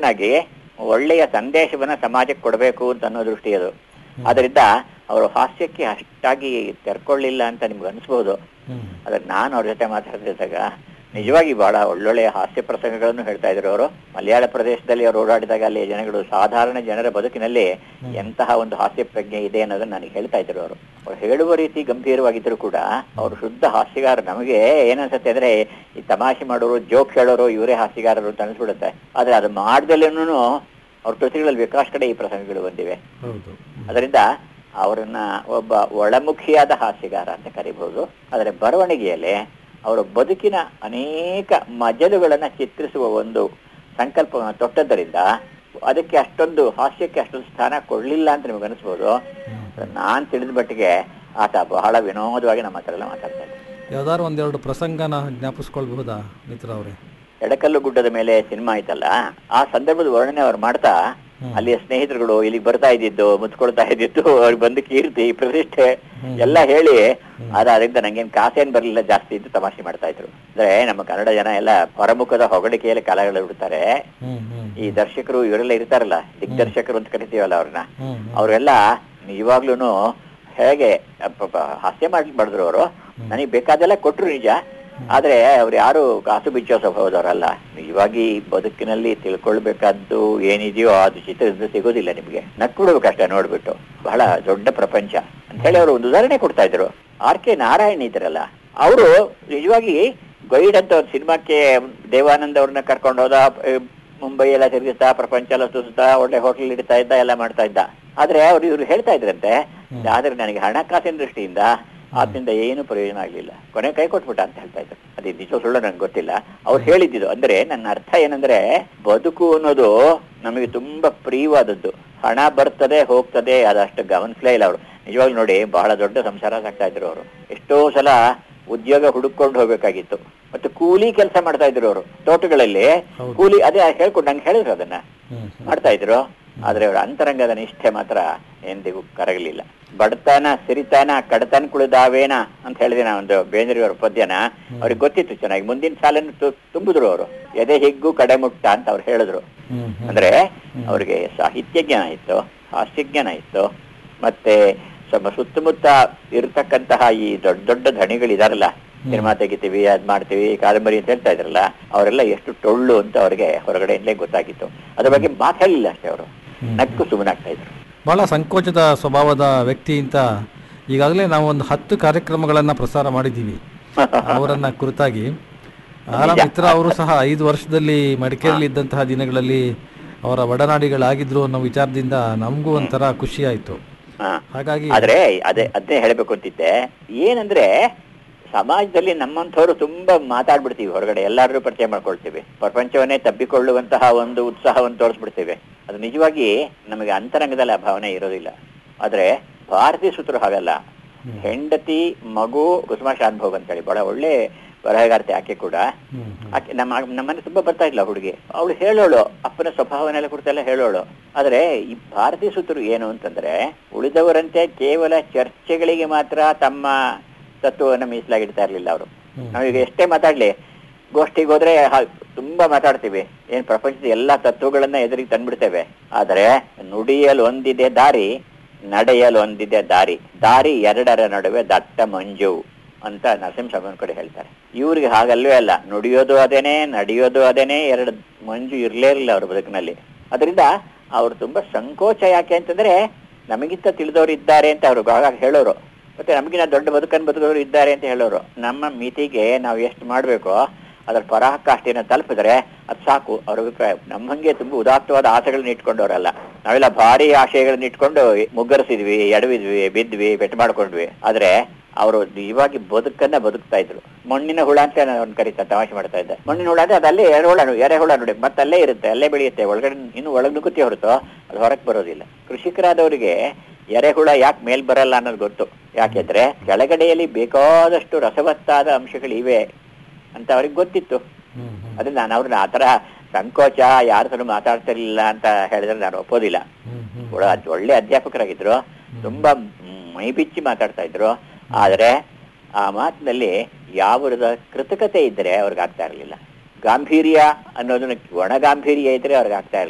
ಬೋಧಕನಾಗಿ ಒಳ್ಳೆಯ ಸಂದೇಶವನ್ನ ಸಮಾಜಕ್ಕೆ ಕೊಡಬೇಕು ಅಂತ ಅನ್ನೋ ದೃಷ್ಟಿ ಅದು ಅದರಿಂದ ಅವರು ಹಾಸ್ಯಕ್ಕೆ ಅಷ್ಟಾಗಿ ತೆರ್ಕೊಳ್ಳಿಲ್ಲ ಅಂತ ನಿಮ್ಗೆ ಅನಿಸ್ಬೋದು ಹ್ಮ್ ಆದ್ರೆ ನಾನು ಅವ್ರ ಜೊತೆ ಮಾತಾಡ್ತಿದ್ದಾಗ ನಿಜವಾಗಿ ಬಹಳ ಒಳ್ಳೊಳ್ಳೆಯ ಹಾಸ್ಯ ಪ್ರಸಂಗಗಳನ್ನು ಹೇಳ್ತಾ ಇದ್ರು ಅವರು ಮಲಯಾಳ ಪ್ರದೇಶದಲ್ಲಿ ಅವರು ಓಡಾಡಿದಾಗ ಅಲ್ಲಿ ಜನಗಳು ಸಾಧಾರಣ ಜನರ ಬದುಕಿನಲ್ಲಿ ಎಂತಹ ಒಂದು ಹಾಸ್ಯ ಪ್ರಜ್ಞೆ ಇದೆ ಅನ್ನೋದನ್ನ ನನಗೆ ಹೇಳ್ತಾ ಇದ್ರು ಅವರು ಅವ್ರು ಹೇಳುವ ರೀತಿ ಗಂಭೀರವಾಗಿದ್ರು ಕೂಡ ಅವರು ಶುದ್ಧ ಹಾಸ್ಯಗಾರ ನಮಗೆ ಏನನ್ಸುತ್ತೆ ಅಂದ್ರೆ ಈ ತಮಾಷೆ ಮಾಡೋರು ಜೋಕ್ ಹೇಳೋರು ಇವರೇ ಹಾಸ್ಯಗಾರರು ಅಂತ ಅನಿಸ್ಬಿಡುತ್ತೆ ಆದ್ರೆ ಅದು ಮಾಡ್ದಲೇನು ಅವ್ರ ಕೃತಿಗಳಲ್ಲಿ ವಿಕಾಸ್ ಕಡೆ ಈ ಪ್ರಸಂಗಗಳು ಬಂದಿವೆ ಹೌದು ಅದರಿಂದ ಅವರನ್ನ ಒಬ್ಬ ಒಳಮುಖಿಯಾದ ಹಾಸ್ಯಗಾರ ಅಂತ ಕರಿಬಹುದು ಆದರೆ ಬರವಣಿಗೆಯಲ್ಲಿ ಅವರ ಬದುಕಿನ ಅನೇಕ ಮಜಲುಗಳನ್ನ ಚಿತ್ರಿಸುವ ಒಂದು ಸಂಕಲ್ಪವನ್ನು ತೊಟ್ಟದ್ದರಿಂದ ಅದಕ್ಕೆ ಅಷ್ಟೊಂದು ಹಾಸ್ಯಕ್ಕೆ ಅಷ್ಟೊಂದು ಸ್ಥಾನ ಕೊಡ್ಲಿಲ್ಲ ಅಂತ ನಿಮ್ಗೆ ಅನಿಸ್ಬೋದು ನಾನ್ ತಿಳಿದ ಮಟ್ಟಿಗೆ ಆತ ಬಹಳ ವಿನೋದವಾಗಿ ನಮ್ಮ ಹತ್ರ ಎಲ್ಲ ಮಾತಾಡ್ತಾ ಇದ್ದ ಯಾವ್ದಾದ್ರು ಒಂದೆರಡು ಪ್ರಸಂಗನ ಜ್ಞಾಪಿಸ್ಕೊಳ್ಬಹುದಾ ಮಿತ್ರ ಅವರೇ ಎಡಕಲ್ಲು ಗುಡ್ಡದ ಮೇಲೆ ಸಿನಿಮಾ ಆಯ್ತಲ್ಲ ಆ ಸಂದರ್ಭದ ವರ್ಣನೆ ಅವ್ರು ಮಾಡ್ತಾ ಅಲ್ಲಿಯ ಸ್ನೇಹಿತರುಗಳು ಇಲ್ಲಿಗೆ ಬರ್ತಾ ಇದ್ದಿದ್ದು ಮುತ್ಕೊಳ್ತಾ ಇದ್ದಿದ್ದು ಅವ್ರಿಗೆ ಬಂದು ಕೀರ್ತಿ ಪ್ರತಿಷ್ಠೆ ಎಲ್ಲ ಹೇಳಿ ಅದ ಅದರಿಂದ ನಂಗೇನ್ ಕಾಸೇನ್ ಬರ್ಲಿಲ್ಲ ಜಾಸ್ತಿ ಇದ್ದು ತಮಾಷೆ ಮಾಡ್ತಾ ಇದ್ರು ಅಂದ್ರೆ ನಮ್ಮ ಕನ್ನಡ ಜನ ಎಲ್ಲ ಹೊರಮುಖದ ಹೊಗಳಿಕೆಯಲ್ಲಿ ಕಲಾಗಳು ಬಿಡ್ತಾರೆ ಹ್ಮ್ ಹ್ಮ್ ಈ ದರ್ಶಕರು ಇವರೆಲ್ಲ ಇರ್ತಾರಲ್ಲ ದಿಗ್ದರ್ಶಕರು ಅಂತ ಕರಿತೀವಲ್ಲ ಅವ್ರನ್ನ ಹ್ಮ್ ಹ್ಮ್ ಅವರೆಲ್ಲ ನಿಜವಾಗ್ಲೂನು ಹೇಗೆ ಅಪ್ಪಪ್ಪ ಹಾಸ್ಯ ಮಾಡ್ಲಿಕ್ಕೆ ಮಾಡಿದ್ರು ಅವರು ನನಗೆ ಬೇಕಾದೆಲ್ಲ ಕೊಟ್ರು ನಿಜ ಆದ್ರೆ ಅವ್ರು ಯಾರು ಕಾಸು ಬಿಚ್ಚೋ ಸ್ವಭಾವದವರಲ್ಲ ನಿಜವಾಗಿ ಬದುಕಿನಲ್ಲಿ ತಿಳ್ಕೊಳ್ಬೇಕಾದ್ದು ಏನಿದೆಯೋ ಅದು ಚಿತ್ರದಿಂದ ಸಿಗೋದಿಲ್ಲ ನಿಮ್ಗೆ ನಕ್ಬಿಡ್ಬೇಕಷ್ಟೇ ನೋಡ್ಬಿಟ್ಟು ಬಹಳ ದೊಡ್ಡ ಪ್ರಪಂಚ ಅಂತ ಹೇಳಿ ಅವರು ಒಂದು ಉದಾಹರಣೆ ಕೊಡ್ತಾ ಇದ್ರು ಆರ್ ಕೆ ನಾರಾಯಣ್ ಇದ್ರಲ್ಲ ಅವರು ನಿಜವಾಗಿ ಗೈಡ್ ಅಂತ ಒಂದು ಸಿನಿಮಾಕ್ಕೆ ದೇವಾನಂದ್ ಅವ್ರನ್ನ ಕರ್ಕೊಂಡು ಹೋದ ಆ, ಮುಂಬೈ ಎಲ್ಲ ತಿರುಗಿಸ್ತಾ ಪ್ರಪಂಚ ಎಲ್ಲ ಸುತ್ತಾ ಒಳ್ಳೆ ಹೋಟೆಲ್ ಇಡ್ತಾ ಇದ್ದ ಎಲ್ಲ ಮಾಡ್ತಾ ಇದ್ದ ಆದ್ರೆ ಅವ್ರು ಇವ್ರು ಹೇಳ್ತಾ ಇದ್ರಂತೆ ಆದ್ರೆ ನನಗೆ ಹಣಕಾಸಿನ ದೃಷ್ಟಿಯಿಂದ ಆದ್ರಿಂದ ಏನು ಪ್ರಯೋಜನ ಆಗ್ಲಿಲ್ಲ ಕೊನೆ ಕೈ ಕೊಟ್ಬಿಟ್ಟ ಅಂತ ಹೇಳ್ತಾ ಇದ್ರು ಅದೇ ನಿಜ ಸುಳ್ಳು ನಂಗೆ ಗೊತ್ತಿಲ್ಲ ಅವ್ರು ಹೇಳಿದ್ದು ಅಂದ್ರೆ ನನ್ನ ಅರ್ಥ ಏನಂದ್ರೆ ಬದುಕು ಅನ್ನೋದು ನಮಗೆ ತುಂಬಾ ಪ್ರಿಯವಾದದ್ದು ಹಣ ಬರ್ತದೆ ಹೋಗ್ತದೆ ಅದಷ್ಟು ಗಮನಿಸ್ಲೇ ಇಲ್ಲ ಅವರು ನಿಜವಾಗ್ಲೂ ನೋಡಿ ಬಹಳ ದೊಡ್ಡ ಸಂಸಾರ ಸಾಕ್ತಾ ಇದ್ರು ಅವರು ಎಷ್ಟೋ ಸಲ ಉದ್ಯೋಗ ಹುಡುಕೊಂಡು ಹೋಗ್ಬೇಕಾಗಿತ್ತು ಮತ್ತೆ ಕೂಲಿ ಕೆಲಸ ಮಾಡ್ತಾ ಇದ್ರು ಅವರು ತೋಟಗಳಲ್ಲಿ ಹೌದು. ಕೂಲಿ ಅದೇ ಹೇಳ್ಕೊಂಡು ನಂಗೆ ಹೇಳಿದ್ರು ಅದನ್ನ ಹ್ಮ್ ಹ್ಮ್ ಮಾಡ್ತಾ ಇದ್ರು ಆದ್ರೆ ಅವರ ಅಂತರಂಗದ ನಿಷ್ಠೆ ಮಾತ್ರ ಎಂದಿಗೂ ಕರಗಲಿಲ್ಲ ಬಡತನ ಸಿರಿತನ ಕಡತನ ಕುಳಿದಾವೇನ ಅಂತ ಹೇಳಿದೆ ನಾ ಒಂದು ಬೇಂದ್ರಿಯವರ ಪದ್ಯನ ಅವ್ರಿಗೆ ಗೊತ್ತಿತ್ತು ಚೆನ್ನಾಗಿ ಮುಂದಿನ ಸಾಲನ್ನು ತು- ತುಂಬಿದ್ರು ಅವರು ಎದೆ ಹಿಗ್ಗು ಕಡೆ ಮುಟ್ಟ ಅಂತ ಅವ್ರು ಹೇಳಿದ್ರು ಹ್ಮ್ ಹ್ಮ್ ಅಂದ್ರೆ ಅವ್ರಿಗೆ ಸಾಹಿತ್ಯ ಜ್ಞಾನ ಇತ್ತು ಹಾಸ್ಯ ಜ್ಞಾನ ಇತ್ತು ಮತ್ತೆ ಸ್ವಲ್ಪ ಸುತ್ತಮುತ್ತ ಇರತಕ್ಕಂತಹ ಈ ದೊಡ್ಡ ದೊಡ್ಡ ಧಣಿಗಳಿದಾರಲ್ಲ ಸಿನಿಮಾ ತೆಗಿತೀವಿ ಅದ್ ಮಾಡ್ತೀವಿ ಕಾದಂಬರಿ ಅಂತ ಹೇಳ್ತಾ ಇದ್ರಲ್ಲ ಅವರೆಲ್ಲ ಎಷ್ಟು ಟೊಳ್ಳು ಅಂತ ಅವ್ರಿಗೆ ಹೊರಗಡೆಯಿಂದಲೇ ಗೊತ್ತಾಗಿತ್ತು ಅದ್ರ ಬಗ್ಗೆ ಮಾತಾಡಲಿಲ್ಲ ಅಷ್ಟೇ ಅವರು ನಕ್ಕು ಸುಮ್ಮನಾಗ್ತಾ ಇದ್ರು ಬಹಳ ಸಂಕೋಚದ ಸ್ವಭಾವದ ವ್ಯಕ್ತಿ ಅಂತ ಈಗಾಗಲೇ ನಾವು ಒಂದು ಹತ್ತು ಕಾರ್ಯಕ್ರಮಗಳನ್ನ ಪ್ರಸಾರ ಮಾಡಿದ್ದೀವಿ ಅವರನ್ನ ಕುರಿತಾಗಿ ಆರ ಮಿತ್ರ ಅವರು ಸಹ ಐದು ವರ್ಷದಲ್ಲಿ ಮಡಿಕೇರಿಯಲ್ಲಿ ಇದ್ದಂತಹ ದಿನಗಳಲ್ಲಿ ಅವರ ಒಡನಾಡಿಗಳಾಗಿದ್ರು ಅನ್ನೋ ವಿಚಾರದಿಂದ ನಮಗೂ ಒಂಥರ ಖುಷಿ ಆಯ್ತು ಹಾ ಹಾಗಾಗಿ ಆದ್ರೆ ಅದೇ ಅದೇ ಹೇಳ್ಬೇಕು ಅಂತಿದ್ದೆ ಏನಂದ್ರೆ ಸಮಾಜದಲ್ಲಿ ನಮ್ಮಂಥವ್ರು ತುಂಬಾ ಮಾತಾಡ್ಬಿಡ್ತೀವಿ ಹೊರಗಡೆ ಎಲ್ಲಾದ್ರೂ ಪರಿಚಯ ಮಾಡ್ಕೊಳ್ತೀವಿ ಪ್ರಪಂಚವನ್ನೇ ತಬ್ಬಿಕೊಳ್ಳುವಂತಹ ಒಂದು ಉತ್ಸಾಹವನ್ನು ತೋರಿಸ್ಬಿಡ್ತೀವಿ ಅದು ನಿಜವಾಗಿ ನಮಗೆ ಅಂತರಂಗದಲ್ಲಿ ಆ ಭಾವನೆ ಇರೋದಿಲ್ಲ ಆದ್ರೆ ಭಾರತೀಯ ಸೂತ್ರರು ಹಾಗಲ್ಲ ಹೆಂಡತಿ ಮಗು ಕುಸುಮಾ ಶಾನ್ಭೋಗ್ ಅಂತ ಹೇಳಿ ಬಹಳ ಒಳ್ಳೆ ಬರಹಗಾರ್ತಿ ಆಕೆ ಕೂಡ ಹ್ಮ್ ಆಕೆ ನಮ್ಮ ನಮ್ಮನೆ ತುಂಬಾ ಬರ್ತಾ ಇಲ್ಲ ಹುಡುಗಿ ಅವಳು ಹೇಳೋಳು ಅಪ್ಪನ ಸ್ವಭಾವನೆಲ್ಲ ಕುರಿತೆಲ್ಲ ಹೇಳೋಳು ಆದ್ರೆ ಈ ಭಾರತೀಯ ಸೂತ್ರರು ಏನು ಅಂತಂದ್ರೆ ಉಳಿದವರಂತೆ ಕೇವಲ ಚರ್ಚೆಗಳಿಗೆ ಮಾತ್ರ ತಮ್ಮ ತತ್ವವನ್ನು ಮೀಸಲಾಗಿಡ್ತಾ ಇರ್ಲಿಲ್ಲ ಅವರು ನಾವೀಗ ಎಷ್ಟೇ ಮಾತಾಡ್ಲಿ ಗೋಷ್ಠಿಗೆ ಹೋದ್ರೆ ಹ- ತುಂಬಾ ಮಾತಾಡ್ತೀವಿ ಏನ್ ಪ್ರಪಂಚದ ಎಲ್ಲಾ ತತ್ವಗಳನ್ನ ಎದುರಿಗೆ ತಂದ್ಬಿಡ್ತೇವೆ ಆದ್ರೆ ನುಡಿಯಲು ಒಂದಿದೆ ದಾರಿ ನಡೆಯಲು ಒಂದಿದೆ ದಾರಿ ದಾರಿ ಎರಡರ ನಡುವೆ ದಟ್ಟ ಮಂಜು ಅಂತ ನರಸಿಂಹ ಕಡೆ ಹೇಳ್ತಾರೆ ಇವ್ರಿಗೆ ಹಾಗಲ್ವೇ ಅಲ್ಲ ನುಡಿಯೋದು ಅದೇನೆ ನಡೆಯೋದು ಅದೇನೆ ಎರಡು ಮಂಜು ಇರ್ಲೇ ಇರಲಿಲ್ಲ ಅವ್ರ ಬದುಕಿನಲ್ಲಿ ಅದರಿಂದ ಅವ್ರು ತುಂಬಾ ಸಂಕೋಚ ಯಾಕೆ ಅಂತಂದ್ರೆ ನಮಗಿಂತ ತಿಳಿದವರು ಇದ್ದಾರೆ ಅಂತ ಅವ್ರು ಆಗಾಗ ಹೇಳೋರು ಮತ್ತೆ ನಮಗಿನ ದೊಡ್ಡ ಬದುಕನ್ನು ಬದುಕೋರು ಇದ್ದಾರೆ ಅಂತ ಹೇಳೋರು ನಮ್ಮ ಮಿತಿಗೆ ನಾವು ಎಷ್ಟು ಮಾಡ್ಬೇಕೋ ಅದರ ಪರಾಕಾಷ್ಠೆಯನ್ನು ತಲುಪಿದ್ರೆ ಅದು ಸಾಕು ಅವ್ರ ಅಭಿಪ್ರಾಯ ನಮ್ಮಂಗೆ ತುಂಬಾ ಉದಾತ್ತವಾದ ಆಸೆಗಳನ್ನ ಇಟ್ಕೊಂಡವರಲ್ಲ ನಾವೆಲ್ಲ ಭಾರಿ ಆಶಯಗಳನ್ನ ಇಟ್ಕೊಂಡು ಮುಗ್ಗರಿಸಿದ್ವಿ ಎಡವಿದ್ವಿ ಬಿದ್ವಿ ಬೆಟ್ಟು ಮಾಡ್ಕೊಂಡ್ವಿ ಆದ್ರೆ ಅವರು ನಿಜವಾಗಿ ಬದುಕನ್ನ ಬದುಕ್ತಾ ಇದ್ರು ಮಣ್ಣಿನ ಹುಳ ಅಂತ ಅವ್ನು ಕರೀತಾ ತಮಾಷೆ ಮಾಡ್ತಾ ಇದ್ದೆ ಮಣ್ಣಿನ ಹುಳ ಅಂದ್ರೆ ಅದಲ್ಲೇ ಎರೆಹುಳ ಎರೆಹುಳ ನೋಡಿ ಮತ್ತೆ ಅಲ್ಲೇ ಇರುತ್ತೆ ಅಲ್ಲೇ ಬೆಳೆಯುತ್ತೆ ಒಳಗಡೆ ಇನ್ನು ಒಳಗೆ ನುಗ್ಗುತ್ತೆ ಹೊರತು ಅದು ಹೊರಗೆ ಬರೋದಿಲ್ಲ ಕೃಷಿಕರಾದವರಿಗೆ ಎರೆಹುಳ ಯಾಕೆ ಮೇಲ್ ಬರಲ್ಲ ಅನ್ನೋದು ಗೊತ್ತು ಯಾಕೆಂದ್ರೆ ಕೆಳಗಡೆಯಲ್ಲಿ ಬೇಕಾದಷ್ಟು ರಸವತ್ತಾದ ಅಂಶಗಳಿವೆ ಅಂತ ಅವ್ರಿಗೆ ಗೊತ್ತಿತ್ತು ಹ್ಮ್ ಹ್ಮ್ ಅದನ್ನ ನಾನು ಅವ್ರನ್ನ ಆತರ ಸಂಕೋಚ ಯಾರ ಹತ್ರ ಮಾತಾಡ್ತಿರ್ಲಿಲ್ಲ ಅಂತ ಹೇಳಿದ್ರೆ ನಾನು ಒಪ್ಪೋದಿಲ್ಲ ಹ್ಮ್ ಹ್ಮ್ ಒಳ್ಳೆ ಒಳ್ಳೆ ಅಧ್ಯಾಪಕರಾಗಿದ್ರು ತುಂಬಾ ಮೈ ಬಿಚ್ಚಿ ಮಾತಾಡ್ತಾ ಇದ್ರು ಆದ್ರೆ ಆ ಮಾತಿನಲ್ಲಿ ಯಾವುದ ಕೃತಕತೆ ಇದ್ರೆ ಅವ್ರಿಗೆ ಆಗ್ತಾ ಇರಲಿಲ್ಲ ಗಾಂಭೀರ್ಯ ಅನ್ನೋದನ್ನ ಒಣ ಗಾಂಭೀರ್ಯ ಇದ್ರೆ ಅವ್ರಿಗೆ ಆಗ್ತಾ ಇರಲಿಲ್ಲ